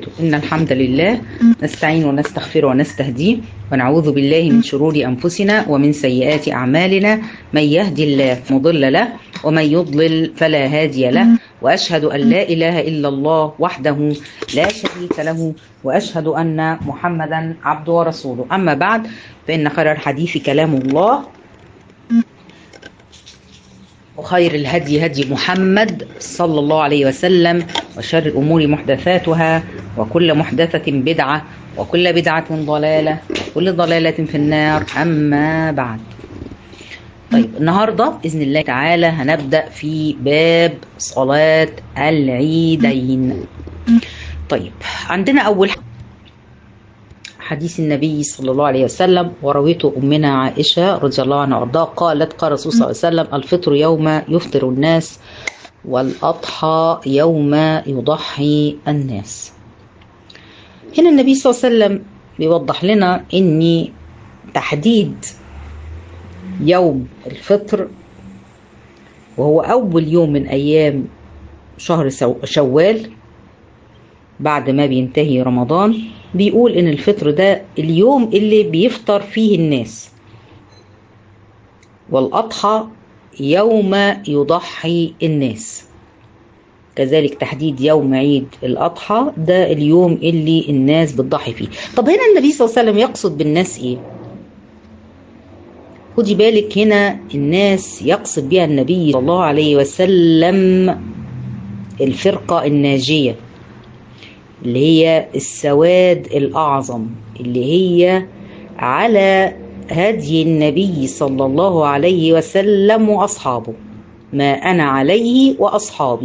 إن الحمد لله نستعين ونستغفر ونستهديه ونعوذ بالله من شرور أنفسنا ومن سيئات أعمالنا من يهدي الله مضل له ومن يضلل فلا هادي له وأشهد أن لا إله إلا الله وحده لا شريك له وأشهد أن محمدا عبده ورسوله أما بعد فإن خير الحديث كلام الله وخير الهدي هدي محمد صلى الله عليه وسلم وشر الأمور محدثاتها وكل محدثة بدعة وكل بدعة ضلالة وكل ضلالة في النار أما بعد طيب النهاردة بإذن الله تعالى هنبدأ في باب صلاة العيدين طيب عندنا أول حديث النبي صلى الله عليه وسلم ورويته أمنا عائشة رضي الله عنها وأرضاها قالت قال الرسول صلى الله عليه وسلم الفطر يوم يفطر الناس والأضحى يوم يضحي الناس هنا النبي صلى الله عليه وسلم بيوضح لنا أن تحديد يوم الفطر وهو أول يوم من أيام شهر شوال بعد ما بينتهي رمضان بيقول ان الفطر ده اليوم اللي بيفطر فيه الناس والاضحى يوم يضحي الناس كذلك تحديد يوم عيد الاضحى ده اليوم اللي الناس بتضحي فيه طب هنا النبي صلى الله عليه وسلم يقصد بالناس ايه خدي بالك هنا الناس يقصد بها النبي صلى الله عليه وسلم الفرقه الناجيه اللي هي السواد الأعظم اللي هي على هدي النبي صلى الله عليه وسلم وأصحابه ما أنا عليه وأصحابي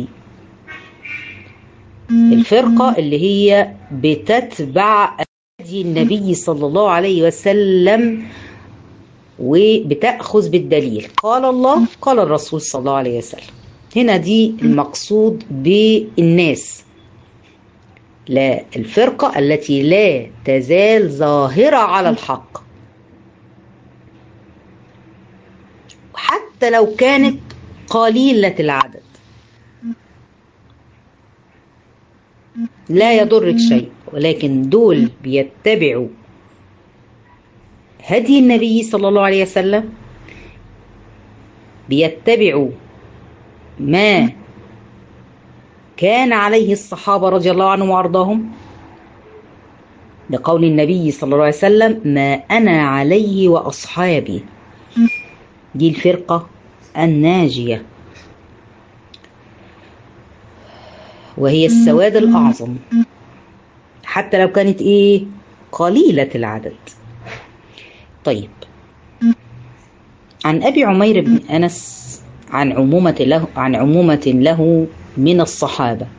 الفرقة اللي هي بتتبع هدي النبي صلى الله عليه وسلم وبتأخذ بالدليل قال الله قال الرسول صلى الله عليه وسلم هنا دي المقصود بالناس لا الفرقة التي لا تزال ظاهرة على الحق حتى لو كانت قليلة العدد لا يضرك شيء ولكن دول بيتبعوا هدي النبي صلى الله عليه وسلم بيتبعوا ما كان عليه الصحابة رضي الله عنهم وأرضاهم لقول النبي صلى الله عليه وسلم ما أنا عليه وأصحابي دي الفرقة الناجية وهي السواد الأعظم حتى لو كانت إيه قليلة العدد طيب عن أبي عمير بن أنس عن عمومة له عن عمومة له من الصحابة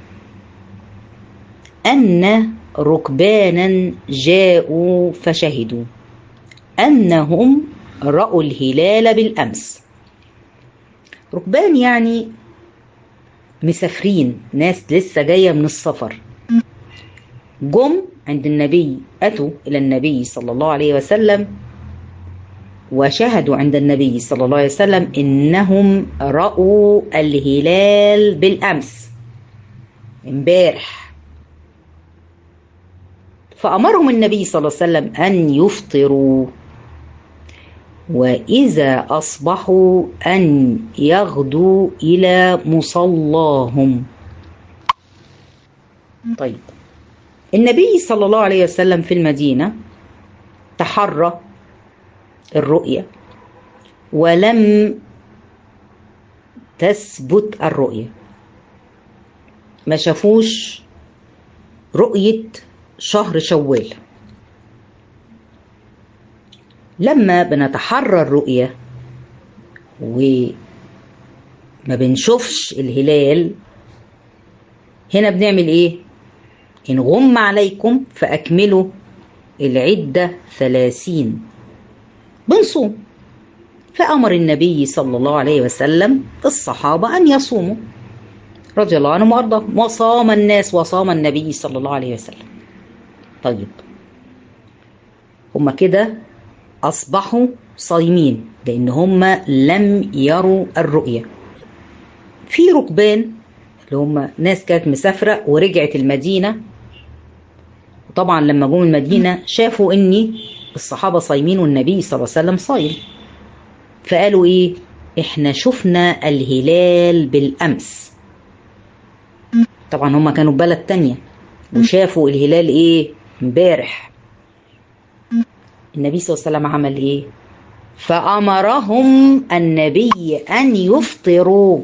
أن ركبانا جاءوا فشهدوا أنهم رأوا الهلال بالأمس ركبان يعني مسافرين ناس لسه جاية من السفر جم عند النبي أتوا إلى النبي صلى الله عليه وسلم وشهدوا عند النبي صلى الله عليه وسلم انهم راوا الهلال بالامس امبارح فامرهم النبي صلى الله عليه وسلم ان يفطروا واذا اصبحوا ان يغدوا الى مصلاهم طيب النبي صلى الله عليه وسلم في المدينه تحرى الرؤية ولم تثبت الرؤية ما شافوش رؤية شهر شوال لما بنتحرى الرؤية وما بنشوفش الهلال هنا بنعمل ايه إن غم عليكم فأكملوا العدة ثلاثين بنصوم فأمر النبي صلى الله عليه وسلم الصحابة أن يصوموا رضي الله عنهم وأرضاهم وصام الناس وصام النبي صلى الله عليه وسلم طيب هما كده أصبحوا صايمين لأن هما لم يروا الرؤية في ركبان اللي هم ناس كانت مسافرة ورجعت المدينة طبعا لما جم المدينة شافوا ان الصحابة صايمين والنبي صلى الله عليه وسلم صايم فقالوا ايه احنا شفنا الهلال بالامس طبعا هما كانوا بلد تانية وشافوا الهلال ايه امبارح النبي صلى الله عليه وسلم عمل ايه فامرهم النبي ان يفطروا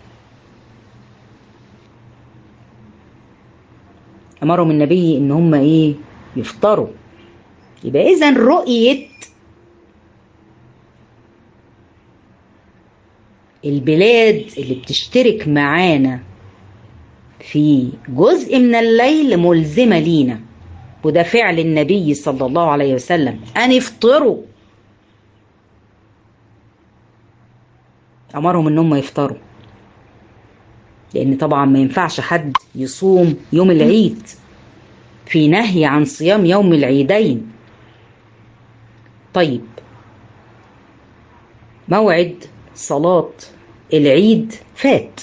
امرهم النبي ان هم ايه يفطروا يبقى اذا رؤيه البلاد اللي بتشترك معانا في جزء من الليل ملزمة لينا وده فعل النبي صلى الله عليه وسلم أن يفطروا أمرهم إن هم يفطروا لأن طبعا ما ينفعش حد يصوم يوم العيد في نهي عن صيام يوم العيدين طيب موعد صلاة العيد فات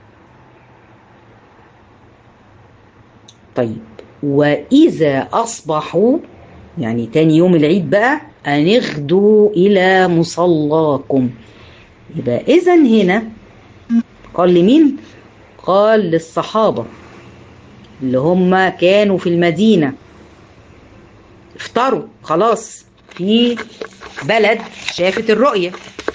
طيب وإذا أصبحوا يعني تاني يوم العيد بقى أن اغدوا إلى مصلاكم يبقى إذا هنا قال لمين؟ قال للصحابة اللي هم كانوا في المدينة افطروا خلاص في بلد شافت الرؤية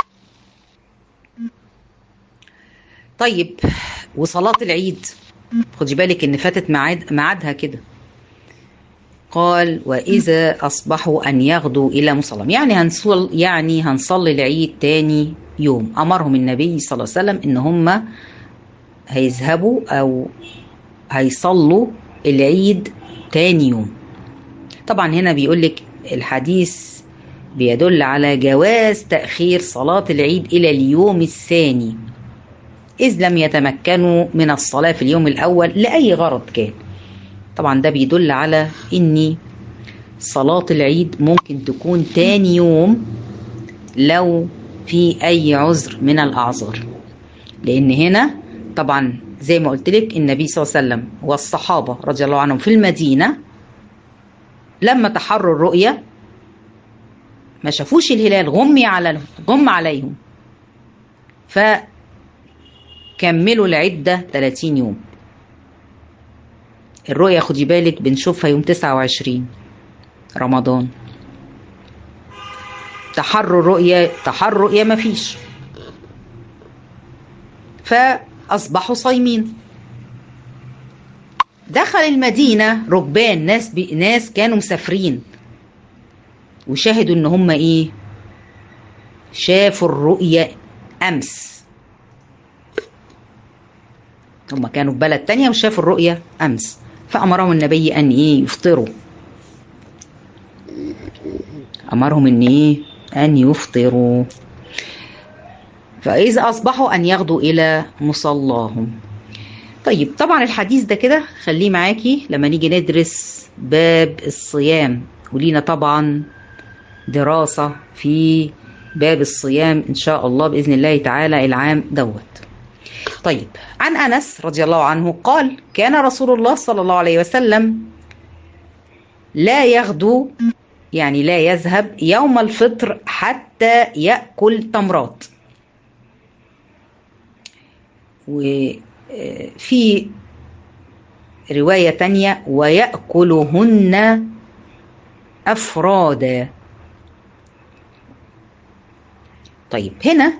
طيب وصلاة العيد خدي بالك ان فاتت ميعاد ميعادها كده قال واذا اصبحوا ان يغدوا الى مصلم يعني هنصل يعني هنصلي العيد تاني يوم امرهم النبي صلى الله عليه وسلم ان هم هيذهبوا او هيصلوا العيد تاني يوم طبعا هنا بيقول لك الحديث بيدل على جواز تأخير صلاة العيد إلى اليوم الثاني إذ لم يتمكنوا من الصلاة في اليوم الأول لأي غرض كان طبعا ده بيدل على إن صلاة العيد ممكن تكون تاني يوم لو في أي عذر من الأعذار لأن هنا طبعا زي ما قلت لك النبي صلى الله عليه وسلم والصحابة رضي الله عنهم في المدينة لما تحروا الرؤية ما شافوش الهلال غمي على غم عليهم فكملوا العدة 30 يوم الرؤية خدي بالك بنشوفها يوم 29 رمضان تحروا الرؤية تحروا الرؤية مفيش فأصبحوا صايمين دخل المدينة ركبان ناس بي ناس كانوا مسافرين وشاهدوا ان هم ايه شافوا الرؤية امس هم كانوا في بلد تانية وشافوا الرؤية امس فامرهم النبي ان ايه يفطروا امرهم ان ايه ان يفطروا فاذا اصبحوا ان يغدوا الى مصلاهم طيب طبعا الحديث ده كده خليه معاكي لما نيجي ندرس باب الصيام ولينا طبعا دراسة في باب الصيام إن شاء الله بإذن الله تعالى العام دوت طيب عن أنس رضي الله عنه قال كان رسول الله صلى الله عليه وسلم لا يغدو يعني لا يذهب يوم الفطر حتى يأكل تمرات وفي رواية تانية ويأكلهن أفرادا طيب هنا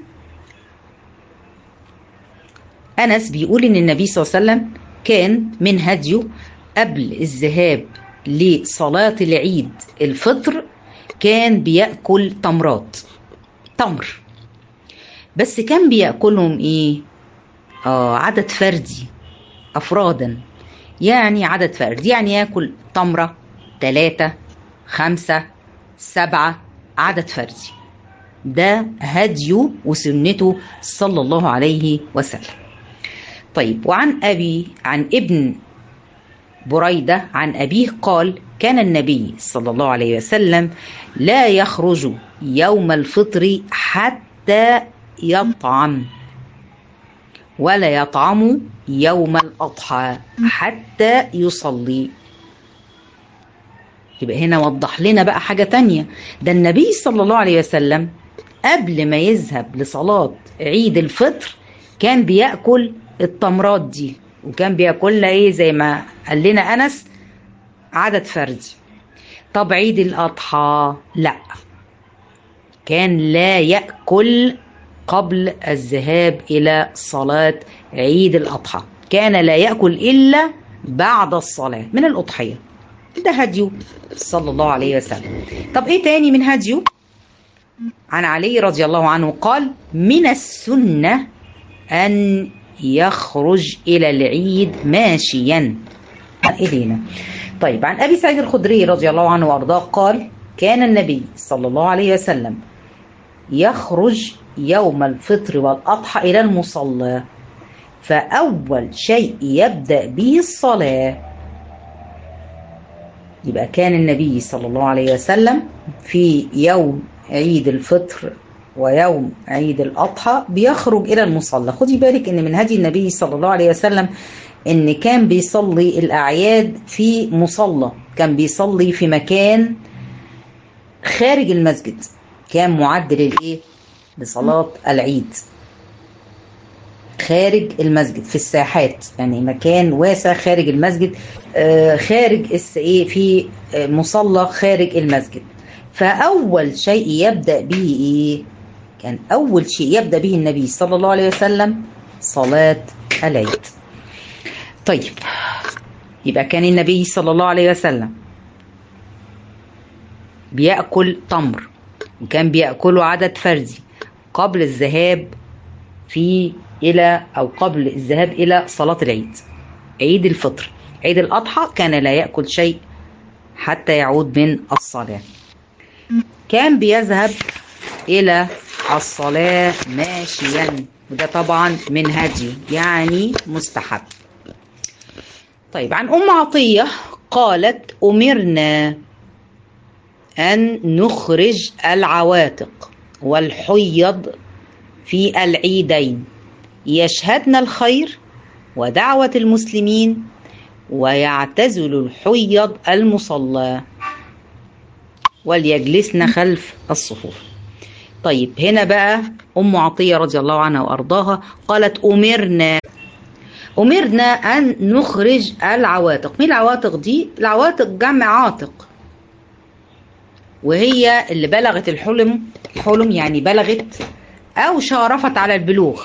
أنس بيقول إن النبي صلى الله عليه وسلم كان من هديه قبل الذهاب لصلاة العيد الفطر كان بيأكل تمرات تمر بس كان بيأكلهم إيه؟ آه عدد فردي أفرادا يعني عدد فرد يعني ياكل تمرة ثلاثة خمسة سبعة عدد فردي ده هديه وسنته صلى الله عليه وسلم طيب وعن أبي عن ابن بريدة عن أبيه قال كان النبي صلى الله عليه وسلم لا يخرج يوم الفطر حتى يطعم ولا يطعم يوم الأضحى حتى يصلي يبقى هنا وضح لنا بقى حاجة تانية ده النبي صلى الله عليه وسلم قبل ما يذهب لصلاة عيد الفطر كان بيأكل التمرات دي وكان بياكلها ايه زي ما قال لنا انس عدد فردي طب عيد الاضحى لا كان لا ياكل قبل الذهاب الى صلاه عيد الاضحى كان لا ياكل الا بعد الصلاه من الاضحيه ده هديه صلى الله عليه وسلم طب ايه تاني من هديه عن علي رضي الله عنه قال من السنه ان يخرج إلى العيد ماشيا إلينا طيب عن أبي سعيد الخدري رضي الله عنه وأرضاه قال كان النبي صلى الله عليه وسلم يخرج يوم الفطر والأضحى إلى المصلى فأول شيء يبدأ به الصلاة يبقى كان النبي صلى الله عليه وسلم في يوم عيد الفطر ويوم عيد الأضحى بيخرج إلى المصلى خدي بالك إن من هدي النبي صلى الله عليه وسلم إن كان بيصلي الأعياد في مصلى كان بيصلي في مكان خارج المسجد كان معد للإيه؟ لصلاة العيد خارج المسجد في الساحات يعني مكان واسع خارج المسجد آه خارج ايه في مصلى خارج المسجد فأول شيء يبدأ به إيه؟ كان أول شيء يبدأ به النبي صلى الله عليه وسلم صلاة العيد طيب يبقى كان النبي صلى الله عليه وسلم بيأكل تمر وكان بيأكله عدد فردي قبل الذهاب في إلى أو قبل الذهاب إلى صلاة العيد عيد الفطر عيد الأضحى كان لا يأكل شيء حتى يعود من الصلاة كان بيذهب إلى الصلاة ماشيا وده طبعا من هدي يعني مستحب طيب عن أم عطية قالت أمرنا أن نخرج العواتق والحيض في العيدين يشهدن الخير ودعوة المسلمين ويعتزل الحيض المصلى وليجلسن خلف الصفوف طيب هنا بقى أم عطية رضي الله عنها وأرضاها قالت أمرنا أمرنا أن نخرج العواتق مين العواتق دي؟ العواتق جمع عاتق وهي اللي بلغت الحلم الحلم يعني بلغت أو شارفت على البلوغ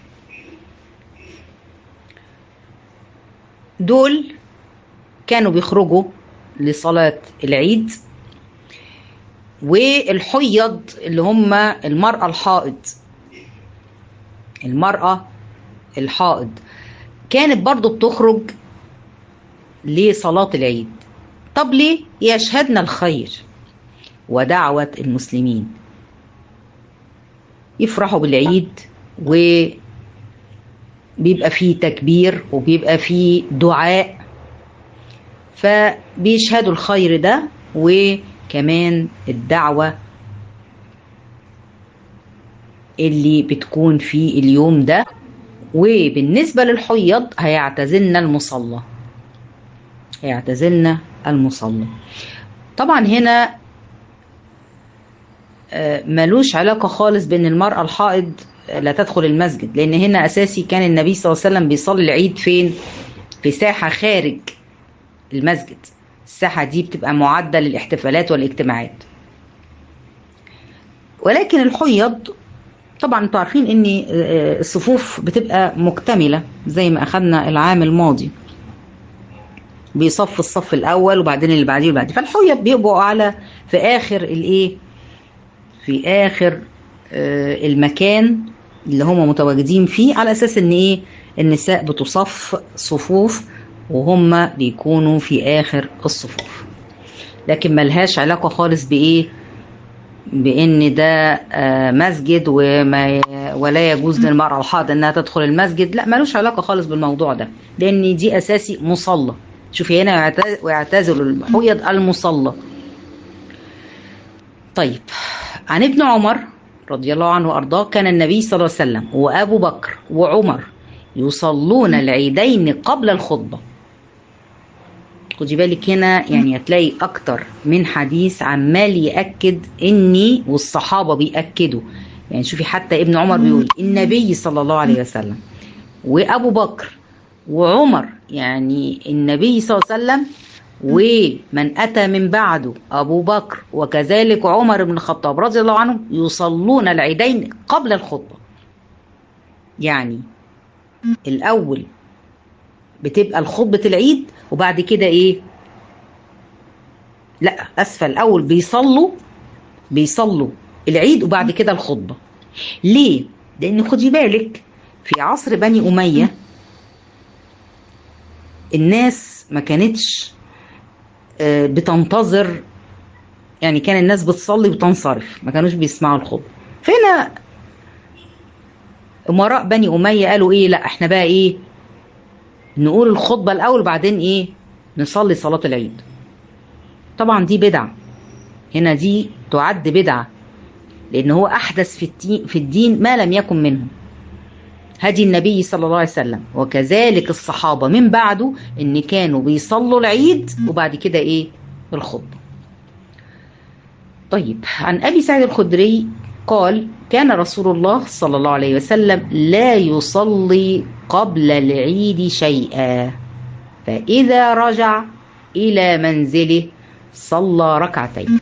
دول كانوا بيخرجوا لصلاة العيد والحيض اللي هم المرأة الحائض المرأة الحائض كانت برضو بتخرج لصلاة العيد طب ليه يشهدنا الخير ودعوة المسلمين يفرحوا بالعيد وبيبقى فيه تكبير وبيبقى فيه دعاء فبيشهدوا الخير ده وكمان الدعوة اللي بتكون في اليوم ده وبالنسبة للحيض هيعتزلنا المصلى هيعتزلنا المصلى طبعا هنا ملوش علاقة خالص بين المرأة الحائض لا تدخل المسجد لأن هنا أساسي كان النبي صلى الله عليه وسلم بيصلي العيد فين في ساحة خارج المسجد الساحة دي بتبقى معدة للاحتفالات والاجتماعات ولكن الحيض طبعا انتوا عارفين ان الصفوف بتبقى مكتملة زي ما اخدنا العام الماضي بيصف الصف الاول وبعدين اللي بعديه واللي بعديه فالحيض بيبقوا على في اخر الايه في اخر المكان اللي هم متواجدين فيه على اساس ان ايه النساء بتصف صفوف وهم بيكونوا في اخر الصفوف لكن ملهاش علاقه خالص بايه بان ده مسجد وما ولا يجوز للمراه الحائض انها تدخل المسجد لا ملوش علاقه خالص بالموضوع ده لان دي اساسي مصلى شوفي هنا ويعتزل الحيض المصلى طيب عن ابن عمر رضي الله عنه وارضاه كان النبي صلى الله عليه وسلم وابو بكر وعمر يصلون العيدين قبل الخطبه خدي بالك هنا يعني هتلاقي اكتر من حديث عمال ياكد اني والصحابه بياكدوا يعني شوفي حتى ابن عمر بيقول النبي صلى الله عليه وسلم وابو بكر وعمر يعني النبي صلى الله عليه وسلم ومن اتى من بعده ابو بكر وكذلك عمر بن الخطاب رضي الله عنهم يصلون العيدين قبل الخطبه يعني الاول بتبقى الخطبه العيد وبعد كده ايه لا اسفل الاول بيصلوا بيصلوا العيد وبعد كده الخطبه ليه لان خدي بالك في عصر بني اميه الناس ما كانتش بتنتظر يعني كان الناس بتصلي وتنصرف ما كانوش بيسمعوا الخطبه فهنا امراء بني اميه قالوا ايه لا احنا بقى ايه نقول الخطبه الاول بعدين ايه نصلي صلاه العيد طبعا دي بدعه هنا دي تعد بدعه لان هو احدث في الدين في الدين ما لم يكن منه هدي النبي صلى الله عليه وسلم وكذلك الصحابه من بعده ان كانوا بيصلوا العيد وبعد كده ايه الخطبه طيب عن ابي سعيد الخدري قال كان رسول الله صلى الله عليه وسلم لا يصلي قبل العيد شيئا فاذا رجع الى منزله صلى ركعتين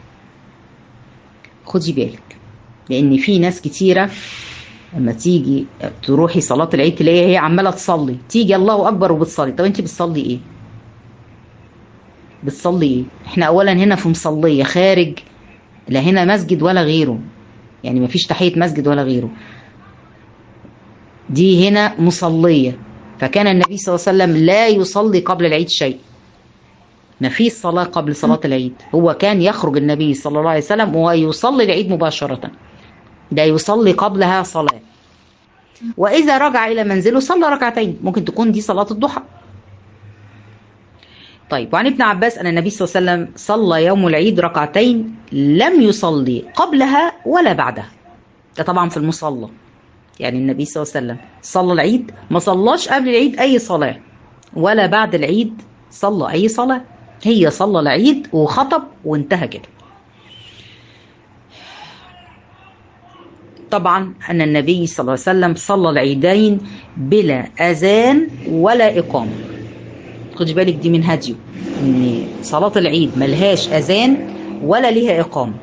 خدي بالك لان في ناس كتيره لما تيجي تروحي صلاة العيد تلاقيها هي عمالة تصلي تيجي الله أكبر وبتصلي طب أنت بتصلي إيه؟ بتصلي إيه؟ إحنا أولا هنا في مصلية خارج لا هنا مسجد ولا غيره يعني مفيش تحية مسجد ولا غيره دي هنا مصلية فكان النبي صلى الله عليه وسلم لا يصلي قبل العيد شيء ما فيش صلاة قبل صلاة العيد هو كان يخرج النبي صلى الله عليه وسلم ويصلي العيد مباشرة ده يصلي قبلها صلاة وإذا رجع إلى منزله صلى ركعتين ممكن تكون دي صلاة الضحى طيب وعن ابن عباس أن النبي صلى الله عليه وسلم صلى يوم العيد ركعتين لم يصلي قبلها ولا بعدها ده طبعا في المصلى يعني النبي صلى الله عليه وسلم صلى العيد ما صلاش قبل العيد أي صلاة ولا بعد العيد صلى أي صلاة هي صلى العيد وخطب وانتهى كده طبعا أن النبي صلى الله عليه وسلم صلى العيدين بلا أذان ولا إقامة خدي بالك دي من هديه إن صلاة العيد ملهاش أذان ولا ليها إقامة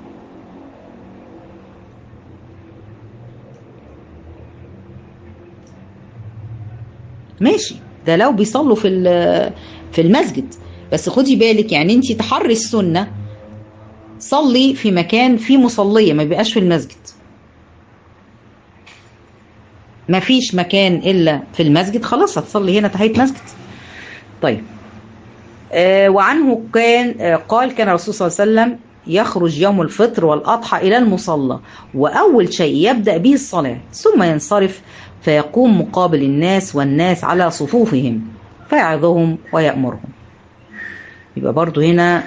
ماشي ده لو بيصلوا في في المسجد بس خدي بالك يعني انت تحري السنه صلي في مكان فيه مصليه ما بيبقاش في المسجد ما فيش مكان الا في المسجد خلاص هتصلي هنا تحيه مسجد طيب آه وعنه كان آه قال كان الرسول صلى الله عليه وسلم يخرج يوم الفطر والاضحى الى المصلى واول شيء يبدا به الصلاه ثم ينصرف فيقوم مقابل الناس والناس على صفوفهم فيعظهم ويامرهم يبقى برضو هنا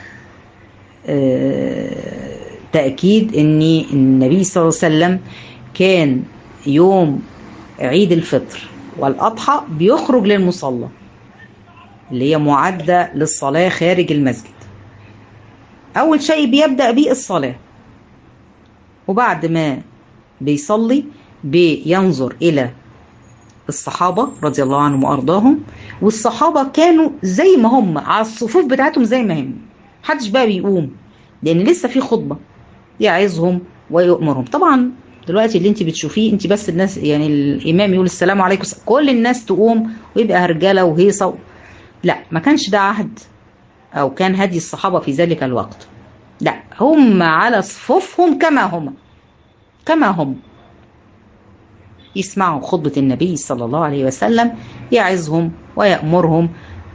آه تاكيد ان النبي صلى الله عليه وسلم كان يوم عيد الفطر والأضحى بيخرج للمصلى اللي هي معدة للصلاة خارج المسجد أول شيء بيبدأ بيه الصلاة وبعد ما بيصلي بينظر إلى الصحابة رضي الله عنهم وأرضاهم والصحابة كانوا زي ما هم على الصفوف بتاعتهم زي ما هم محدش بقى بيقوم لأن لسه في خطبة يعظهم ويؤمرهم طبعا دلوقتي اللي انت بتشوفيه انت بس الناس يعني الامام يقول السلام عليكم كل الناس تقوم ويبقى رجاله وهيصه لا ما كانش ده عهد او كان هدي الصحابه في ذلك الوقت لا هم على صفوفهم كما هم كما هم يسمعوا خطبة النبي صلى الله عليه وسلم يعظهم ويأمرهم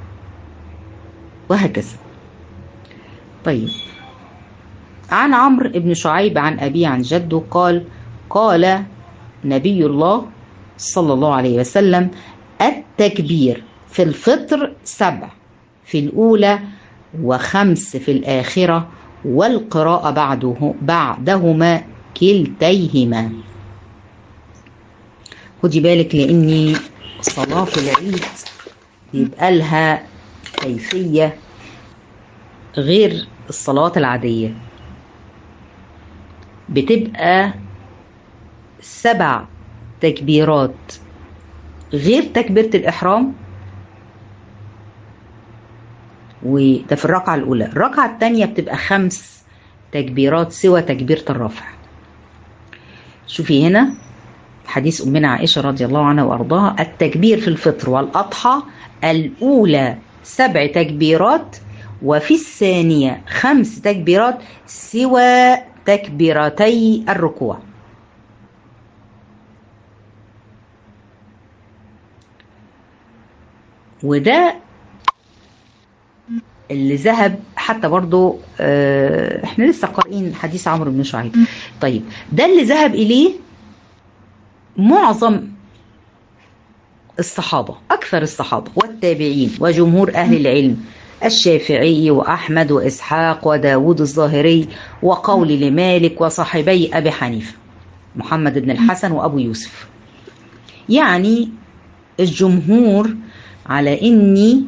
وهكذا طيب عن عمرو بن شعيب عن أبيه عن جده قال قال نبي الله صلى الله عليه وسلم التكبير في الفطر سبع في الأولى وخمس في الآخرة والقراءة بعده بعدهما كلتيهما خدي بالك لأني صلاة في العيد بيبقى لها كيفية غير الصلوات العادية بتبقى سبع تكبيرات غير تكبيرة الإحرام وده في الركعة الأولى الركعة الثانية بتبقى خمس تكبيرات سوى تكبيرة الرفع شوفي هنا حديث أمنا عائشة رضي الله عنها وأرضاها التكبير في الفطر والأضحى الأولى سبع تكبيرات وفي الثانية خمس تكبيرات سوى تكبيرتي الركوع وده اللي ذهب حتى برضو اه احنا لسه قارئين حديث عمرو بن شعيب طيب ده اللي ذهب اليه معظم الصحابة أكثر الصحابة والتابعين وجمهور أهل العلم الشافعي وأحمد وإسحاق وداود الظاهري وقول لمالك وصاحبي أبي حنيفة محمد بن الحسن وأبو يوسف يعني الجمهور على إني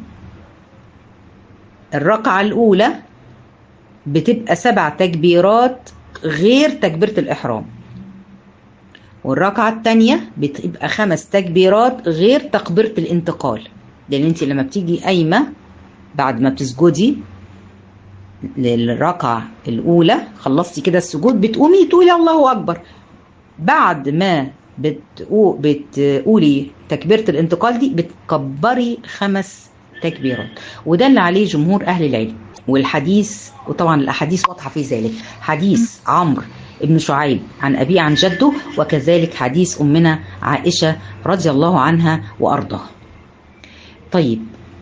الركعة الأولى بتبقى سبع تكبيرات غير تكبيرة الإحرام والركعة الثانية بتبقى خمس تكبيرات غير تكبيرة الانتقال لأن أنت لما بتيجي قايمة بعد ما بتسجدي للركعة الأولى خلصتي كده السجود بتقومي تقولي الله أكبر بعد ما بتقو بتقولي تكبيرة الانتقال دي بتكبري خمس تكبيرات وده اللي عليه جمهور أهل العلم والحديث وطبعا الأحاديث واضحة في ذلك حديث عمرو ابن شعيب عن أبيه عن جده وكذلك حديث أمنا عائشة رضي الله عنها وأرضاها طيب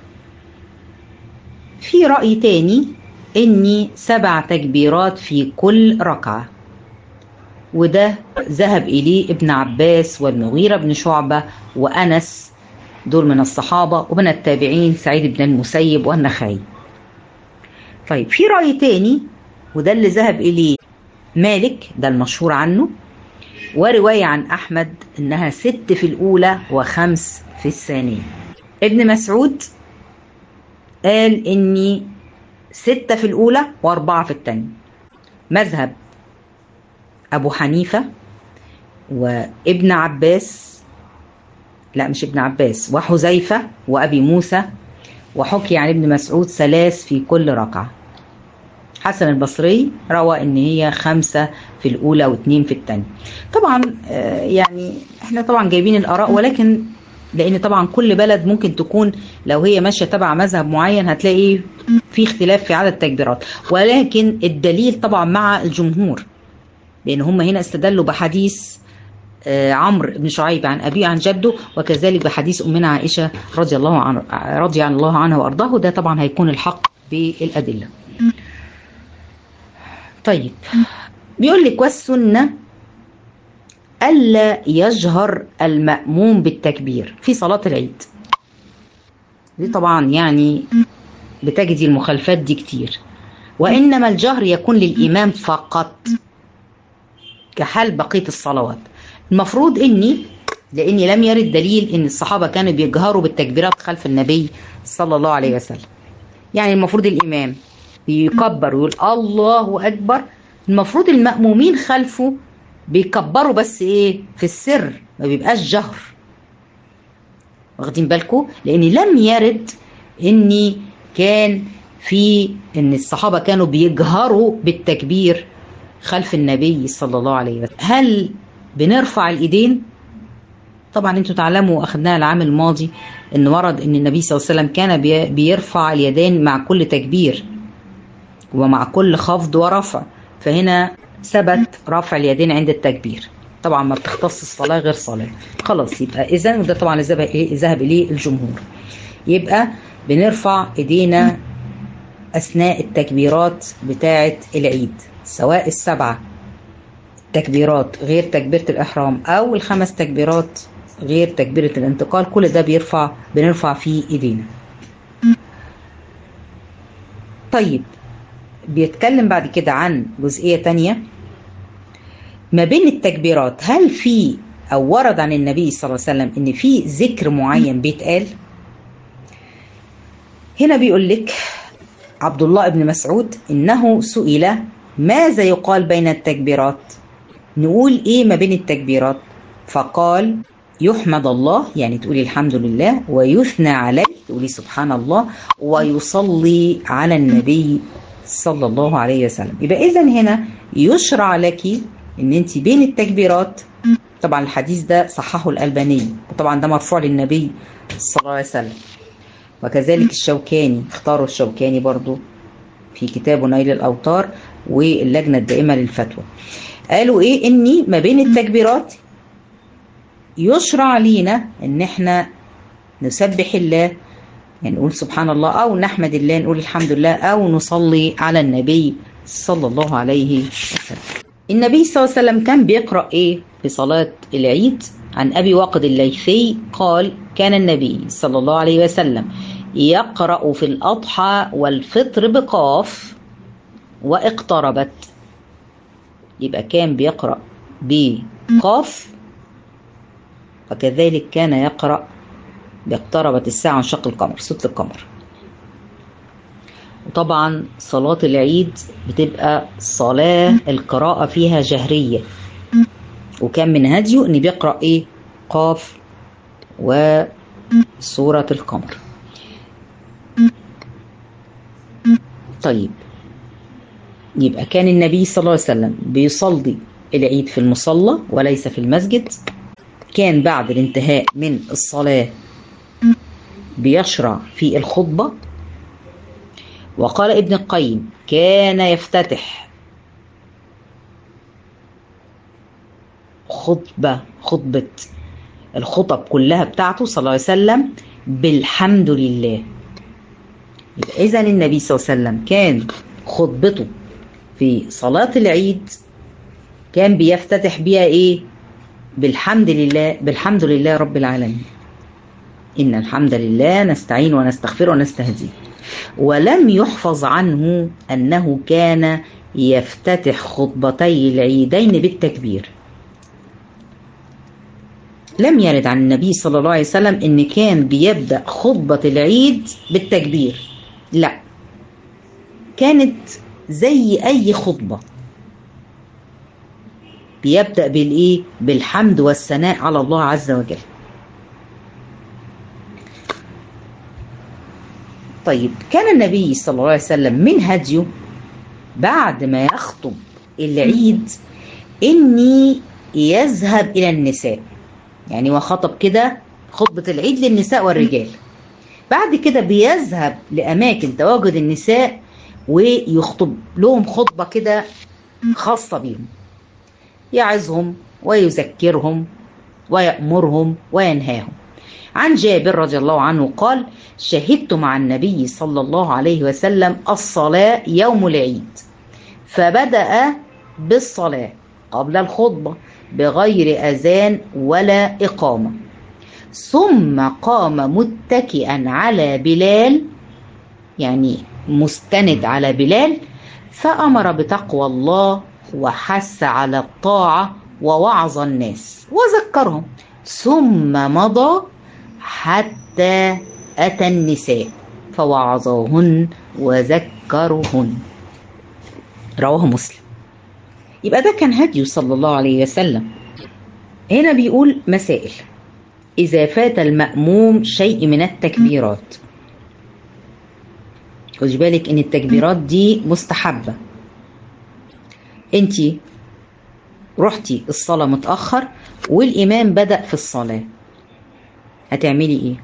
في رأي تاني إني سبع تكبيرات في كل ركعة وده ذهب إليه ابن عباس والمغيرة بن شعبة وأنس دول من الصحابة ومن التابعين سعيد بن المسيب والنخعي طيب في رأي تاني وده اللي ذهب إليه مالك ده المشهور عنه ورواية عن أحمد إنها ست في الأولى وخمس في الثانية ابن مسعود قال إني ستة في الأولى وأربعة في الثانية مذهب أبو حنيفة وابن عباس لا مش ابن عباس وحذيفة وأبي موسى وحكي عن ابن مسعود ثلاث في كل ركعة حسن البصري روى ان هي خمسة في الاولى واثنين في الثانية طبعا يعني احنا طبعا جايبين الاراء ولكن لان طبعا كل بلد ممكن تكون لو هي ماشيه تبع مذهب معين هتلاقي في اختلاف في عدد التكبيرات ولكن الدليل طبعا مع الجمهور لان هم هنا استدلوا بحديث عمرو بن شعيب عن أبيه عن جده وكذلك بحديث أمنا عائشة رضي الله عنه رضي عن الله عنها وأرضاه وده طبعا هيكون الحق بالأدلة طيب بيقول لك والسنة ألا يجهر المأموم بالتكبير في صلاة العيد دي طبعا يعني بتجدي المخالفات دي كتير وإنما الجهر يكون للإمام فقط كحال بقية الصلوات المفروض إني لأني لم يرد دليل إن الصحابة كانوا بيجهروا بالتكبيرات خلف النبي صلى الله عليه وسلم يعني المفروض الإمام يكبر ويقول الله أكبر المفروض المأمومين خلفه بيكبروا بس إيه في السر ما بيبقاش جهر واخدين بالكم لأن لم يرد إني كان في إن الصحابة كانوا بيجهروا بالتكبير خلف النبي صلى الله عليه وسلم هل بنرفع الإيدين طبعا انتوا تعلموا اخذناها العام الماضي ان ورد ان النبي صلى الله عليه وسلم كان بيرفع اليدين مع كل تكبير ومع كل خفض ورفع فهنا ثبت رفع اليدين عند التكبير طبعا ما بتختص الصلاة غير صلاة خلاص يبقى إذا وده طبعا ذهب إليه الجمهور يبقى بنرفع إيدينا أثناء التكبيرات بتاعة العيد سواء السبعة تكبيرات غير تكبيرة الإحرام أو الخمس تكبيرات غير تكبيرة الانتقال كل ده بيرفع بنرفع فيه إيدينا طيب بيتكلم بعد كده عن جزئية تانية ما بين التكبيرات هل في أو ورد عن النبي صلى الله عليه وسلم إن في ذكر معين بيتقال هنا بيقول لك عبد الله بن مسعود إنه سئل ماذا يقال بين التكبيرات نقول إيه ما بين التكبيرات فقال يحمد الله يعني تقولي الحمد لله ويثنى عليه تقولي سبحان الله ويصلي على النبي صلى الله عليه وسلم يبقى إذا هنا يشرع لك إن أنت بين التكبيرات طبعا الحديث ده صححه الألباني وطبعا ده مرفوع للنبي صلى الله عليه وسلم وكذلك الشوكاني اختاروا الشوكاني برضو في كتابه نيل الأوتار واللجنة الدائمة للفتوى قالوا ايه اني ما بين التكبيرات يشرع لينا ان احنا نسبح الله يعني نقول سبحان الله او نحمد الله نقول الحمد لله او نصلي على النبي صلى الله عليه وسلم النبي صلى الله عليه وسلم كان بيقرأ ايه في صلاة العيد عن أبي واقد الليثي قال كان النبي صلى الله عليه وسلم يقرأ في الأضحى والفطر بقاف واقتربت يبقى كان بيقرأ بقاف وكذلك كان يقرأ باقتربت الساعة انشق القمر صوت القمر وطبعا صلاة العيد بتبقى صلاة القراءة فيها جهرية وكان من هديه ان بيقرأ ايه قاف وسورة القمر طيب يبقى كان النبي صلى الله عليه وسلم بيصلي العيد في المصلى وليس في المسجد كان بعد الانتهاء من الصلاة بيشرع في الخطبة وقال ابن القيم كان يفتتح خطبة خطبة الخطب كلها بتاعته صلى الله عليه وسلم بالحمد لله إذا النبي صلى الله عليه وسلم كان خطبته في صلاة العيد كان بيفتتح بيها إيه بالحمد لله بالحمد لله رب العالمين إن الحمد لله نستعين ونستغفر ونستهديه ولم يحفظ عنه أنه كان يفتتح خطبتي العيدين بالتكبير لم يرد عن النبي صلى الله عليه وسلم ان كان بيبدا خطبه العيد بالتكبير لا كانت زي اي خطبه بيبدا بالايه بالحمد والثناء على الله عز وجل طيب كان النبي صلى الله عليه وسلم من هديه بعد ما يخطب العيد اني يذهب الى النساء يعني وخطب كده خطبة العيد للنساء والرجال بعد كده بيذهب لأماكن تواجد النساء ويخطب لهم خطبة كده خاصة بيهم يعظهم ويذكرهم ويأمرهم وينهاهم عن جابر رضي الله عنه قال شهدت مع النبي صلى الله عليه وسلم الصلاة يوم العيد فبدأ بالصلاة قبل الخطبة بغير أذان ولا إقامة ثم قام متكئا على بلال يعني مستند على بلال فأمر بتقوى الله وحث على الطاعة ووعظ الناس وذكرهم ثم مضى حتى أتى النساء فوعظوهن وذكرهن رواه مسلم يبقى ده كان هديه صلى الله عليه وسلم هنا بيقول مسائل إذا فات المأموم شيء من التكبيرات خدي بالك إن التكبيرات دي مستحبة أنت رحتي الصلاة متأخر والإمام بدأ في الصلاة هتعملي إيه؟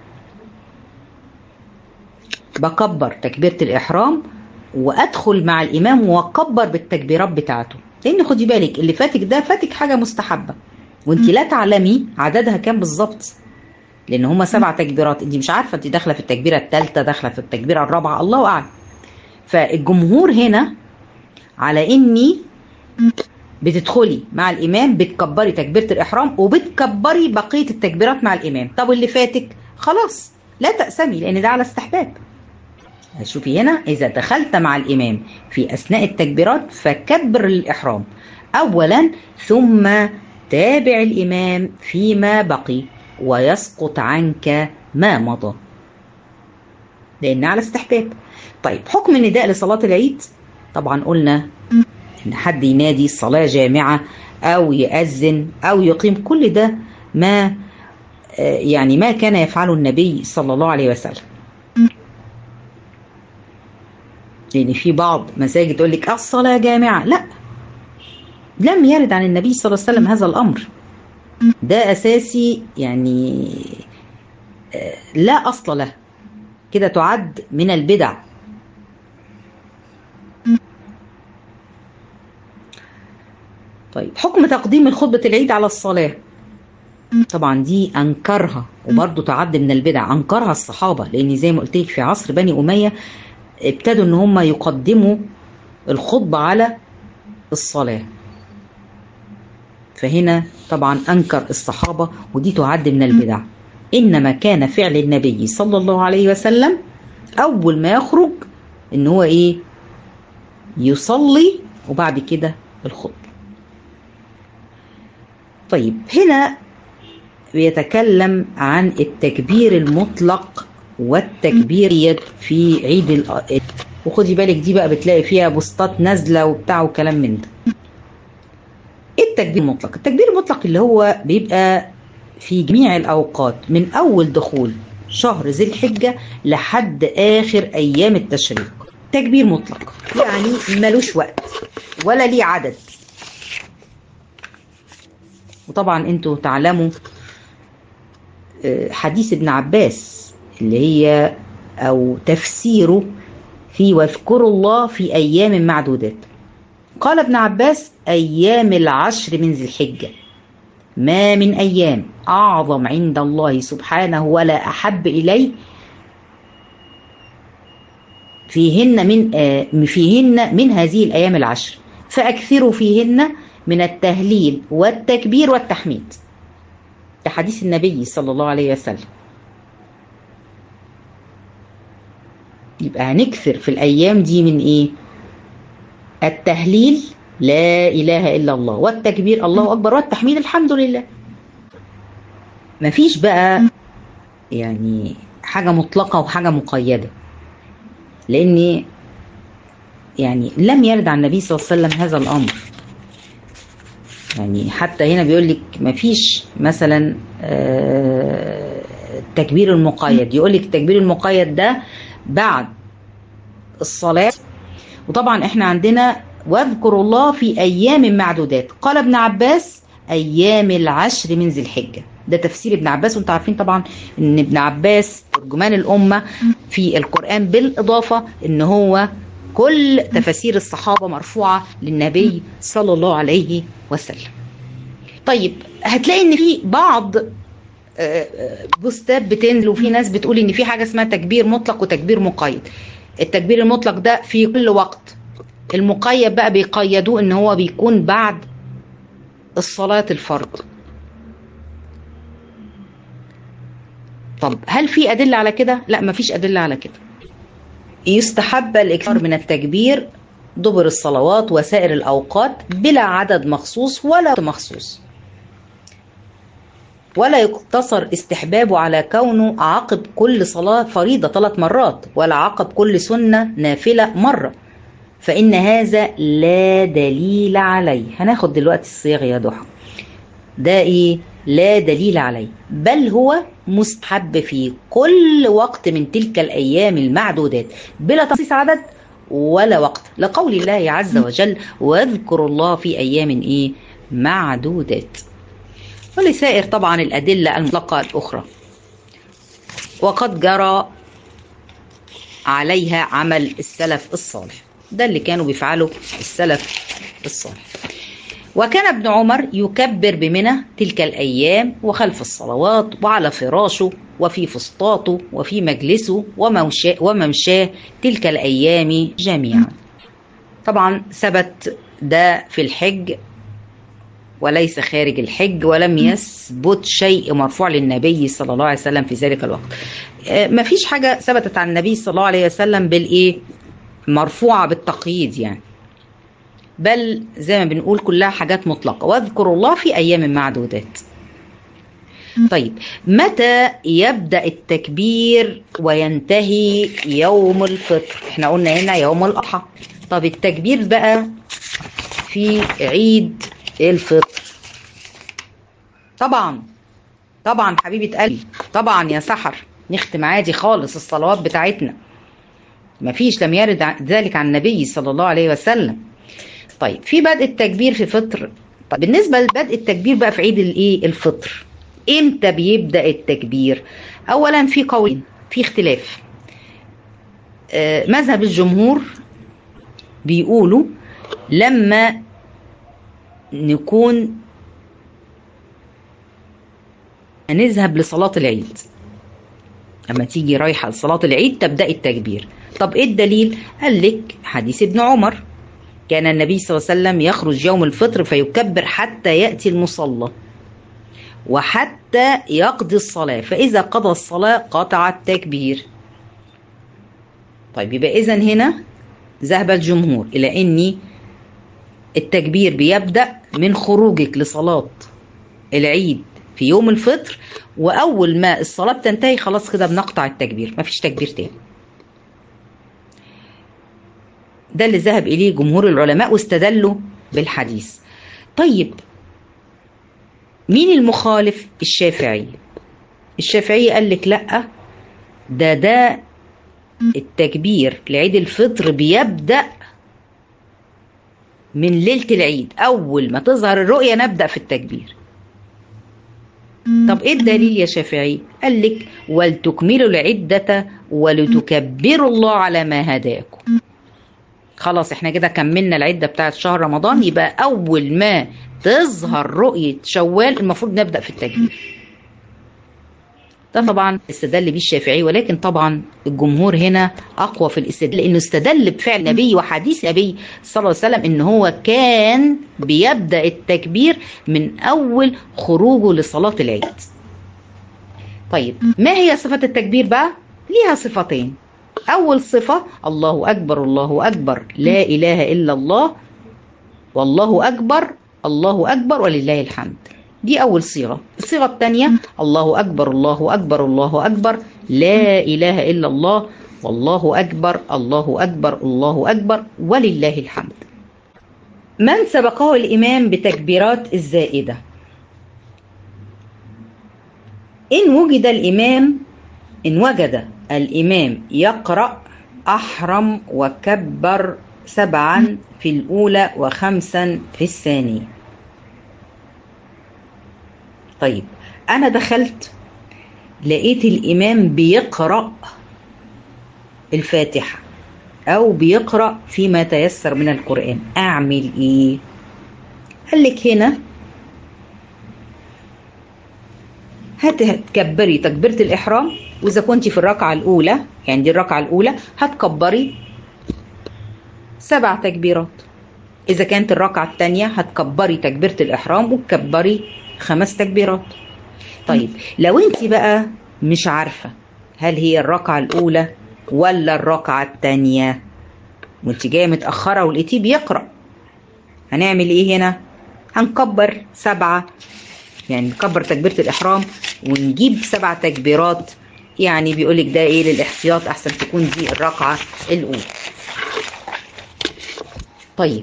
بكبر تكبيرة الإحرام وأدخل مع الإمام وأكبر بالتكبيرات بتاعته لان خدي بالك اللي فاتك ده فاتك حاجه مستحبه وانت لا تعلمي عددها كام بالظبط لان هما سبع تكبيرات انت مش عارفه انت داخله في التكبيره الثالثه داخله في التكبيره الرابعه الله اعلم فالجمهور هنا على اني بتدخلي مع الامام بتكبري تكبيره الاحرام وبتكبري بقيه التكبيرات مع الامام طب واللي فاتك خلاص لا تأسمي لان ده على استحباب شوفي هنا إذا دخلت مع الإمام في أثناء التكبيرات فكبر الإحرام أولا ثم تابع الإمام فيما بقي ويسقط عنك ما مضى لأن على استحباب طيب حكم النداء لصلاة العيد طبعا قلنا إن حد ينادي صلاة جامعة أو يأذن أو يقيم كل ده ما يعني ما كان يفعله النبي صلى الله عليه وسلم لأن في بعض مساجد تقول لك الصلاة جامعة لا لم يرد عن النبي صلى الله عليه وسلم هذا الأمر ده أساسي يعني لا أصل له كده تعد من البدع طيب حكم تقديم الخطبة العيد على الصلاة طبعا دي أنكرها وبرضه تعد من البدع أنكرها الصحابة لأن زي ما قلت لك في عصر بني أمية ابتدوا إن هم يقدموا الخطبة على الصلاة فهنا طبعا أنكر الصحابة ودي تعد من البدع إنما كان فعل النبي صلى الله عليه وسلم أول ما يخرج إن هو إيه يصلي وبعد كده الخطبة طيب هنا بيتكلم عن التكبير المطلق والتكبير في عيد الأ... وخدي بالك دي بقى بتلاقي فيها بوستات نازلة وبتاع وكلام من ده التكبير المطلق التكبير المطلق اللي هو بيبقى في جميع الأوقات من أول دخول شهر ذي الحجة لحد آخر أيام التشريق تكبير مطلق يعني ملوش وقت ولا ليه عدد وطبعا انتوا تعلموا حديث ابن عباس اللي هي أو تفسيره في واذكروا الله في أيام معدودات قال ابن عباس أيام العشر من ذي الحجة ما من أيام أعظم عند الله سبحانه ولا أحب إليه فيهن من فيهن من هذه الأيام العشر فأكثروا فيهن من التهليل والتكبير والتحميد ده حديث النبي صلى الله عليه وسلم يبقى هنكثر في الأيام دي من إيه التهليل لا إله إلا الله والتكبير الله أكبر والتحميد الحمد لله مفيش بقى يعني حاجة مطلقة وحاجة مقيدة لأن يعني لم يرد عن النبي صلى الله عليه وسلم هذا الأمر يعني حتى هنا بيقول لك مفيش مثلا التكبير المقيد يقول لك التكبير المقيد ده بعد الصلاة وطبعا احنا عندنا واذكروا الله في ايام معدودات قال ابن عباس ايام العشر من ذي الحجه ده تفسير ابن عباس وانتم عارفين طبعا ان ابن عباس ترجمان الامه في القران بالاضافه ان هو كل تفاسير الصحابه مرفوعه للنبي صلى الله عليه وسلم طيب هتلاقي ان في بعض بوستات بتنزل وفي ناس بتقول ان في حاجه اسمها تكبير مطلق وتكبير مقيد التكبير المطلق ده في كل وقت المقيد بقى بيقيدوه ان هو بيكون بعد الصلاة الفرض طب هل في أدلة على كده؟ لا مفيش أدلة على كده يستحب الإكثار من التكبير دبر الصلوات وسائر الأوقات بلا عدد مخصوص ولا مخصوص ولا يقتصر استحبابه على كونه عقب كل صلاة فريضة ثلاث مرات ولا عقب كل سنة نافلة مرة فإن هذا لا دليل عليه هناخد دلوقتي الصيغ يا ضحى ده إيه لا دليل عليه بل هو مستحب في كل وقت من تلك الأيام المعدودات بلا تخصيص عدد ولا وقت لقول الله عز وجل واذكروا الله في أيام إيه معدودات ولسائر طبعا الأدلة المطلقة الأخرى وقد جرى عليها عمل السلف الصالح ده اللي كانوا بيفعلوا السلف الصالح وكان ابن عمر يكبر بمنى تلك الأيام وخلف الصلوات وعلى فراشه وفي فسطاته وفي مجلسه وممشاه تلك الأيام جميعا طبعا ثبت ده في الحج وليس خارج الحج ولم يثبت شيء مرفوع للنبي صلى الله عليه وسلم في ذلك الوقت ما فيش حاجة ثبتت عن النبي صلى الله عليه وسلم بالإيه مرفوعة بالتقييد يعني بل زي ما بنقول كلها حاجات مطلقة واذكروا الله في أيام معدودات طيب متى يبدأ التكبير وينتهي يوم الفطر احنا قلنا هنا يوم الأضحى طب التكبير بقى في عيد الفطر طبعا طبعا حبيبة قلبي طبعا يا سحر نختم عادي خالص الصلوات بتاعتنا مفيش لم يرد ذلك عن النبي صلى الله عليه وسلم طيب في بدء التكبير في فطر طيب بالنسبة لبدء التكبير بقى في عيد الايه الفطر امتى بيبدأ التكبير اولا في قولين في اختلاف آه مذهب الجمهور بيقولوا لما نكون نذهب لصلاة العيد لما تيجي رايحة لصلاة العيد تبدأ التكبير طب ايه الدليل قال لك حديث ابن عمر كان النبي صلى الله عليه وسلم يخرج يوم الفطر فيكبر حتى يأتي المصلى وحتى يقضي الصلاة فإذا قضى الصلاة قطع التكبير طيب يبقى إذا هنا ذهب الجمهور إلى أن التكبير بيبدأ من خروجك لصلاة العيد في يوم الفطر وأول ما الصلاة بتنتهي خلاص كده بنقطع التكبير مفيش تكبير تاني ده اللي ذهب إليه جمهور العلماء واستدلوا بالحديث طيب مين المخالف الشافعي الشافعي قال لك لا ده ده التكبير لعيد الفطر بيبدأ من ليلة العيد أول ما تظهر الرؤية نبدأ في التكبير طب ايه الدليل يا شافعي قال لك ولتكملوا العدة ولتكبروا الله على ما هداكم خلاص احنا كده كملنا العدة بتاعت شهر رمضان يبقى أول ما تظهر رؤية شوال المفروض نبدأ في التكبير ده طبعا استدل بيه الشافعي ولكن طبعا الجمهور هنا اقوى في الاستدلال لانه استدل بفعل نبي وحديث نبي صلى الله عليه وسلم ان هو كان بيبدا التكبير من اول خروجه لصلاه العيد. طيب ما هي صفه التكبير بقى؟ ليها صفتين. اول صفه الله اكبر الله اكبر لا اله الا الله والله اكبر الله اكبر ولله الحمد. دي أول صيغة الصيغة الثانية الله أكبر الله أكبر الله أكبر لا إله إلا الله والله أكبر الله أكبر الله أكبر ولله الحمد من سبقه الإمام بتكبيرات الزائدة إن وجد الإمام إن وجد الإمام يقرأ أحرم وكبر سبعا في الأولى وخمسا في الثانية طيب أنا دخلت لقيت الإمام بيقرأ الفاتحة أو بيقرأ فيما تيسر من القرآن أعمل إيه؟ قال لك هنا هتكبري تكبيرة الإحرام وإذا كنت في الركعة الأولى يعني دي الركعة الأولى هتكبري سبع تكبيرات إذا كانت الركعة الثانية هتكبري تكبيرة الإحرام وتكبري خمس تكبيرات طيب لو انت بقى مش عارفة هل هي الركعة الأولى ولا الركعة التانية وانت جاية متأخرة ولقيتيه بيقرأ هنعمل ايه هنا هنكبر سبعة يعني نكبر تكبيرة الإحرام ونجيب سبع تكبيرات يعني بيقولك ده ايه للاحتياط أحسن تكون دي الركعة الأولى طيب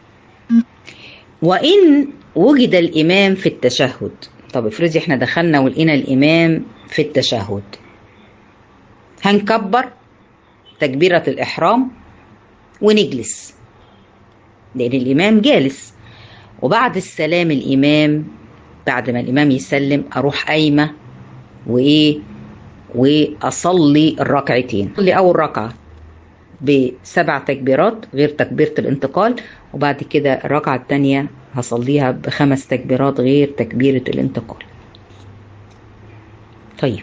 وإن وجد الإمام في التشهد طب افرضي احنا دخلنا ولقينا الإمام في التشهد هنكبر تكبيرة الإحرام ونجلس لأن الإمام جالس وبعد السلام الإمام بعد ما الإمام يسلم أروح قايمة وإيه وأصلي الركعتين أصلي أول ركعة بسبع تكبيرات غير تكبيرة الانتقال وبعد كده الركعة التانية هصليها بخمس تكبيرات غير تكبيرة الانتقال طيب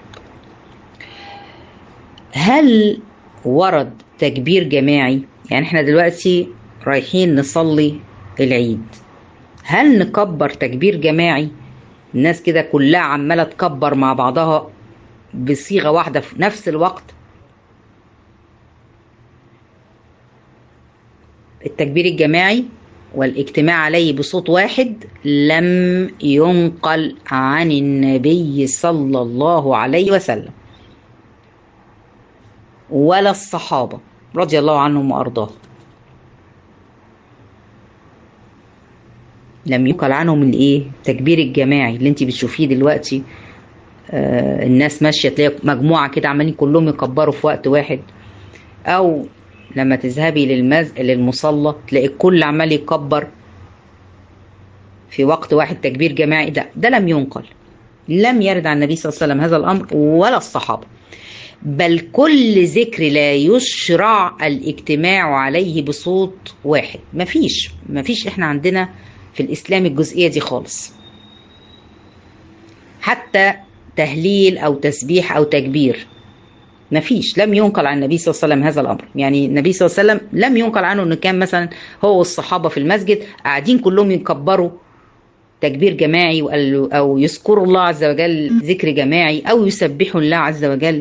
هل ورد تكبير جماعي يعني احنا دلوقتي رايحين نصلي العيد هل نكبر تكبير جماعي الناس كده كلها عمالة تكبر مع بعضها بصيغة واحدة في نفس الوقت التكبير الجماعي والاجتماع عليه بصوت واحد لم ينقل عن النبي صلى الله عليه وسلم ولا الصحابة رضي الله عنهم وأرضاهم لم ينقل عنهم الايه التكبير الجماعي اللي انت بتشوفيه دلوقتي آه الناس ماشيه تلاقي مجموعه كده عمالين كلهم يكبروا في وقت واحد او لما تذهبي للمز... للمصلى تلاقي الكل عمال يكبر في وقت واحد تكبير جماعي ده ده لم ينقل لم يرد عن النبي صلى الله عليه وسلم هذا الامر ولا الصحابه بل كل ذكر لا يشرع الاجتماع عليه بصوت واحد مفيش مفيش احنا عندنا في الإسلام الجزئية دي خالص حتى تهليل أو تسبيح أو تكبير مفيش لم ينقل عن النبي صلى الله عليه وسلم هذا الأمر يعني النبي صلى الله عليه وسلم لم ينقل عنه أنه كان مثلا هو والصحابة في المسجد قاعدين كلهم يكبروا تكبير جماعي أو يذكروا الله عز وجل ذكر جماعي أو يسبحوا الله عز وجل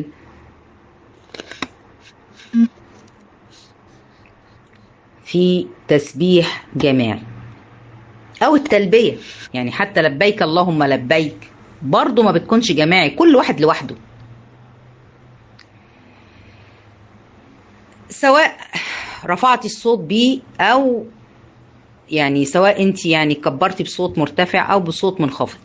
في تسبيح جماعي او التلبيه يعني حتى لبيك اللهم لبيك برضه ما بتكونش جماعي كل واحد لوحده سواء رفعتي الصوت بيه او يعني سواء انت يعني كبرتي بصوت مرتفع او بصوت منخفض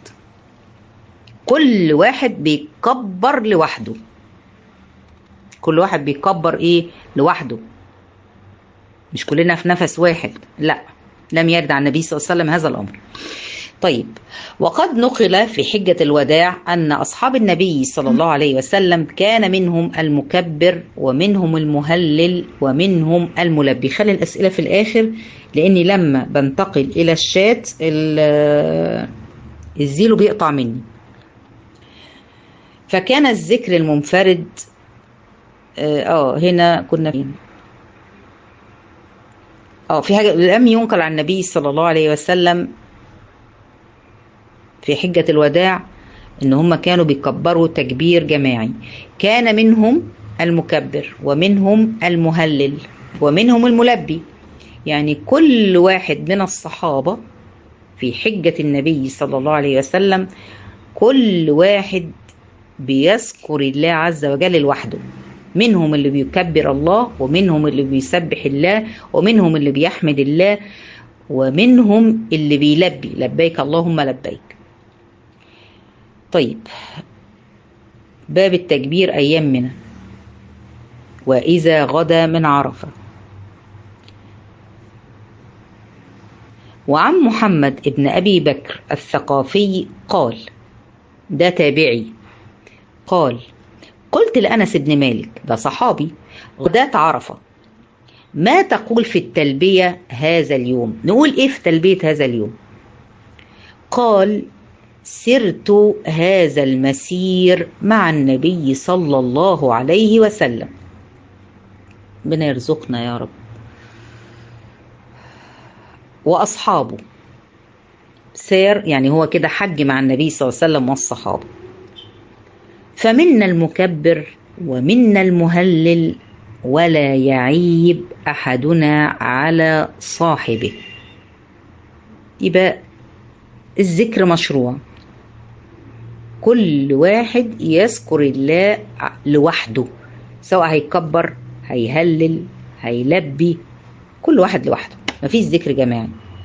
كل واحد بيكبر لوحده كل واحد بيكبر ايه لوحده مش كلنا في نفس واحد لا لم يرد عن النبي صلى الله عليه وسلم هذا الامر. طيب وقد نقل في حجة الوداع أن أصحاب النبي صلى الله عليه وسلم كان منهم المكبر ومنهم المهلل ومنهم الملبي خلي الأسئلة في الآخر لأني لما بنتقل إلى الشات الزيلو بيقطع مني فكان الذكر المنفرد اه هنا كنا فين اه في حاجة لم ينقل عن النبي صلى الله عليه وسلم في حجة الوداع ان هم كانوا بيكبروا تكبير جماعي كان منهم المكبر ومنهم المهلل ومنهم الملبي يعني كل واحد من الصحابة في حجة النبي صلى الله عليه وسلم كل واحد بيذكر الله عز وجل لوحده منهم اللي بيكبر الله ومنهم اللي بيسبح الله ومنهم اللي بيحمد الله ومنهم اللي بيلبي لبيك اللهم لبيك طيب باب التكبير أيام منى وإذا غدا من عرفة وعن محمد ابن أبي بكر الثقافي قال ده تابعي قال قلت لأنس بن مالك ده صحابي غداة عرفة ما تقول في التلبية هذا اليوم نقول إيه في تلبية هذا اليوم قال سرت هذا المسير مع النبي صلى الله عليه وسلم ربنا يرزقنا يا رب وأصحابه سير يعني هو كده حج مع النبي صلى الله عليه وسلم والصحابة فمنا المكبر ومنا المهلل ولا يعيب أحدنا على صاحبه يبقى الذكر مشروع كل واحد يذكر الله لوحده سواء هيكبر هيهلل هيلبي كل واحد لوحده مفيش ذكر جماعي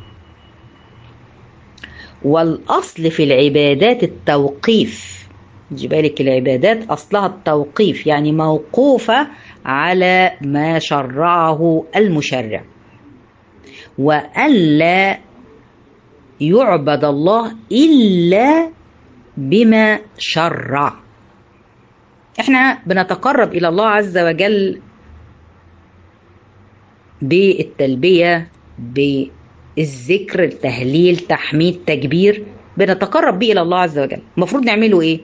والأصل في العبادات التوقيف خدي بالك العبادات أصلها التوقيف يعني موقوفة على ما شرعه المشرع وألا يعبد الله إلا بما شرع احنا بنتقرب إلى الله عز وجل بالتلبية بالذكر التهليل تحميد تكبير بنتقرب به إلى الله عز وجل المفروض نعمله إيه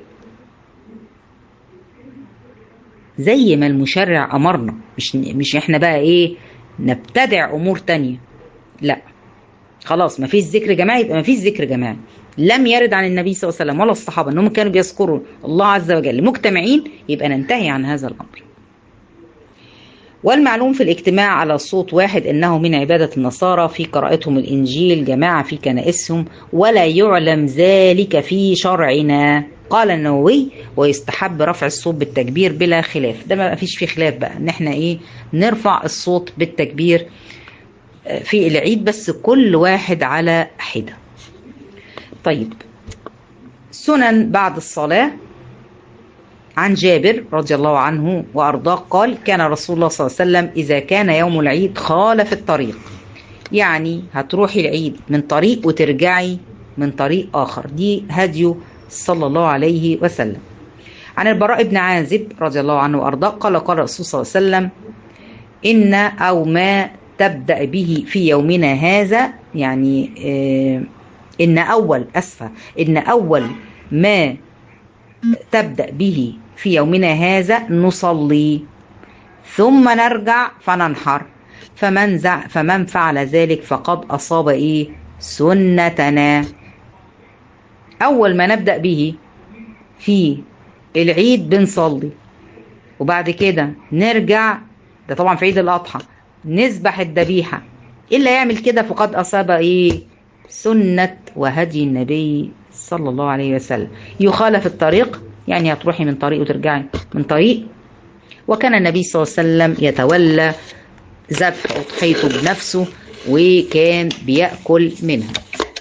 زي ما المشرع أمرنا مش مش احنا بقى إيه نبتدع أمور تانية لا خلاص ما فيش ذكر جماعي يبقى ما فيش ذكر جماعي لم يرد عن النبي صلى الله عليه وسلم ولا الصحابة انهم كانوا بيذكروا الله عز وجل مجتمعين يبقى ننتهي عن هذا الامر والمعلوم في الاجتماع على صوت واحد انه من عباده النصارى في قراءتهم الانجيل جماعه في كنائسهم ولا يعلم ذلك في شرعنا قال النووي ويستحب رفع الصوت بالتكبير بلا خلاف ده ما فيش فيه خلاف بقى ان احنا ايه نرفع الصوت بالتكبير في العيد بس كل واحد على حده طيب سنن بعد الصلاه عن جابر رضي الله عنه وارضاه قال كان رسول الله صلى الله عليه وسلم اذا كان يوم العيد خالف الطريق يعني هتروحي العيد من طريق وترجعي من طريق اخر دي هديه صلى الله عليه وسلم عن البراء بن عازب رضي الله عنه وارضاه قال قال الرسول صلى الله عليه وسلم ان او ما تبدا به في يومنا هذا يعني آه ان اول اسفه ان اول ما تبدا به في يومنا هذا نصلي ثم نرجع فننحر فمن زع فمن فعل ذلك فقد اصاب ايه سنتنا اول ما نبدا به في العيد بنصلي وبعد كده نرجع ده طبعا في عيد الاضحى نذبح الذبيحه الا يعمل كده فقد اصاب ايه سنه وهدي النبي صلى الله عليه وسلم يخالف الطريق يعني هتروحي من طريق وترجعي من طريق وكان النبي صلى الله عليه وسلم يتولى ذبح أضحيته بنفسه وكان بيأكل منها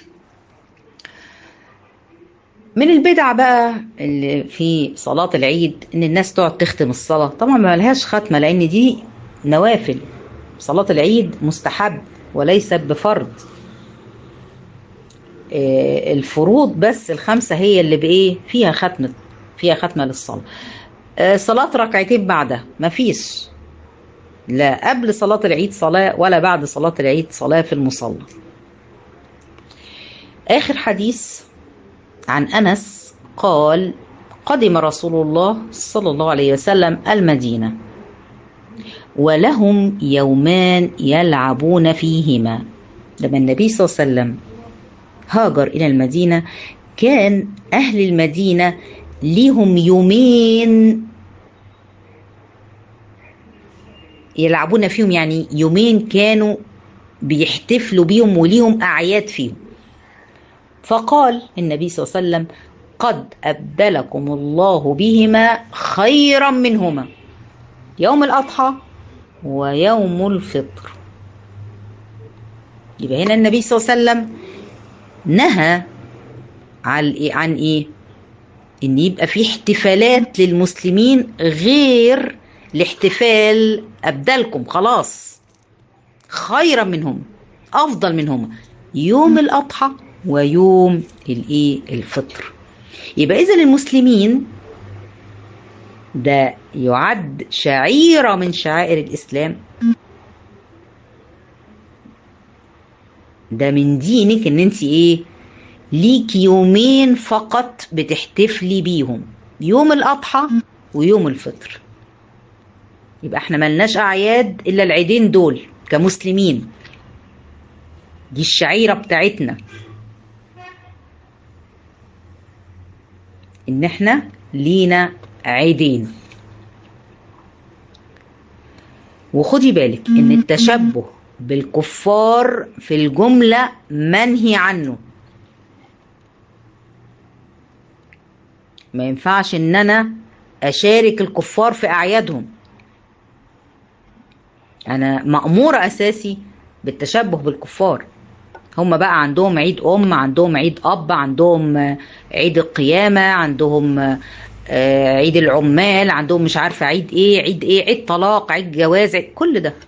من البدع بقى اللي في صلاة العيد إن الناس تقعد تختم الصلاة طبعا ما لهاش ختمة لأن دي نوافل صلاة العيد مستحب وليس بفرض الفروض بس الخمسة هي اللي بإيه فيها ختمة فيها ختمة للصلاة صلاة ركعتين بعدها مفيش لا قبل صلاة العيد صلاة ولا بعد صلاة العيد صلاة في المصلى آخر حديث عن أنس قال قدم رسول الله صلى الله عليه وسلم المدينة ولهم يومان يلعبون فيهما لما النبي صلى الله عليه وسلم هاجر إلى المدينة كان أهل المدينة ليهم يومين يلعبون فيهم يعني يومين كانوا بيحتفلوا بيهم وليهم أعياد فيهم فقال النبي صلى الله عليه وسلم قد أبدلكم الله بهما خيرا منهما يوم الأضحى ويوم الفطر يبقى هنا النبي صلى الله عليه وسلم نهى عن عن ايه ان يبقى في احتفالات للمسلمين غير الاحتفال ابدالكم خلاص خيرا منهم افضل منهم يوم الاضحى ويوم الايه الفطر يبقى اذا المسلمين ده يعد شعيرة من شعائر الإسلام ده من دينك ان انت ايه ليك يومين فقط بتحتفلي بيهم يوم الاضحى ويوم الفطر يبقى احنا ملناش اعياد الا العيدين دول كمسلمين دي الشعيره بتاعتنا ان احنا لينا عيدين وخدي بالك ان التشبه بالكفار في الجملة منهي عنه ما ينفعش ان انا اشارك الكفار في اعيادهم انا مأمورة اساسي بالتشبه بالكفار هم بقى عندهم عيد ام عندهم عيد اب عندهم عيد القيامة عندهم عيد العمال عندهم مش عارفة عيد ايه عيد ايه عيد طلاق عيد جواز عيد كل ده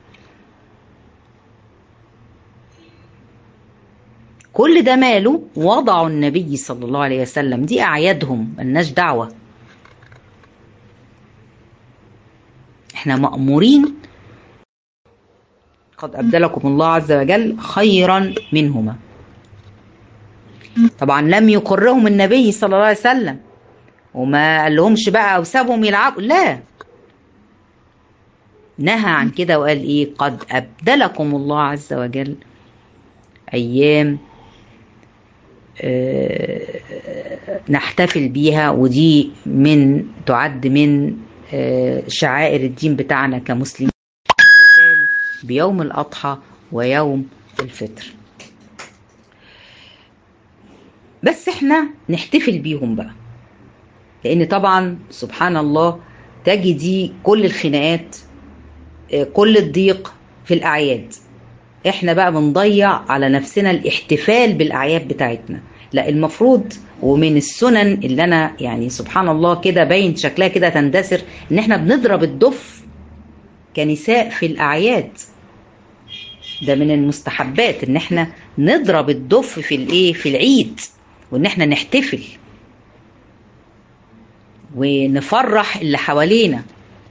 كل ده ماله وضعوا النبي صلى الله عليه وسلم دي أعيادهم ملناش دعوة احنا مأمورين قد أبدلكم الله عز وجل خيرا منهما طبعا لم يقرهم النبي صلى الله عليه وسلم وما قال لهمش بقى وسابهم يلعبوا لا نهى عن كده وقال ايه قد أبدلكم الله عز وجل أيام نحتفل بيها ودي من تعد من شعائر الدين بتاعنا كمسلمين بيوم الأضحى ويوم الفطر بس احنا نحتفل بيهم بقى لأن طبعا سبحان الله تجدي كل الخناقات كل الضيق في الأعياد احنا بقى بنضيع على نفسنا الاحتفال بالأعياد بتاعتنا لا المفروض ومن السنن اللي انا يعني سبحان الله كده باين شكلها كده تندثر ان احنا بنضرب الدف كنساء في الاعياد ده من المستحبات ان احنا نضرب الدف في الايه في العيد وان احنا نحتفل ونفرح اللي حوالينا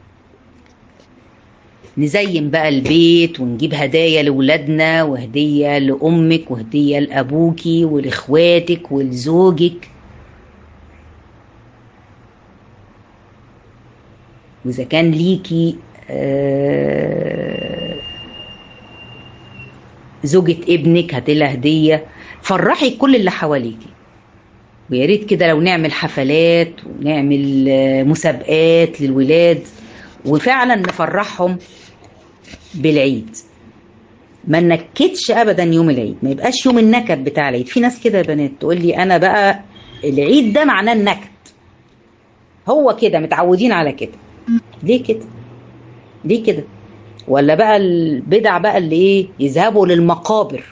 نزين بقى البيت ونجيب هدايا لولادنا وهدية لأمك وهدية لأبوكي ولإخواتك ولزوجك وإذا كان ليكي زوجة ابنك هاتلها هدية فرحي كل اللي حواليكي ويا ريت كده لو نعمل حفلات ونعمل مسابقات للولاد وفعلا نفرحهم بالعيد ما نكدش ابدا يوم العيد ما يبقاش يوم النكد بتاع العيد في ناس كده يا بنات تقول لي انا بقى العيد ده معناه النكد هو كده متعودين على كده ليه كده ليه كده ولا بقى البدع بقى اللي ايه يذهبوا للمقابر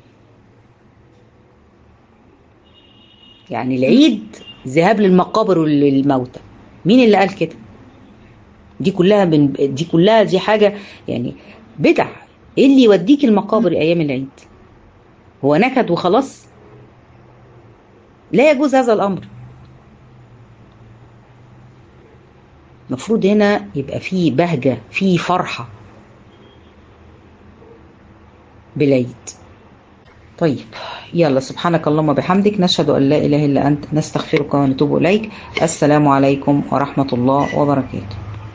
يعني العيد ذهاب للمقابر وللموتى مين اللي قال كده دي كلها من دي كلها دي حاجه يعني بدع ايه اللي يوديك المقابر ايام العيد هو نكد وخلاص لا يجوز هذا الامر المفروض هنا يبقى فيه بهجه فيه فرحه بالعيد طيب يلا سبحانك اللهم وبحمدك نشهد ان لا اله الا انت نستغفرك ونتوب اليك السلام عليكم ورحمه الله وبركاته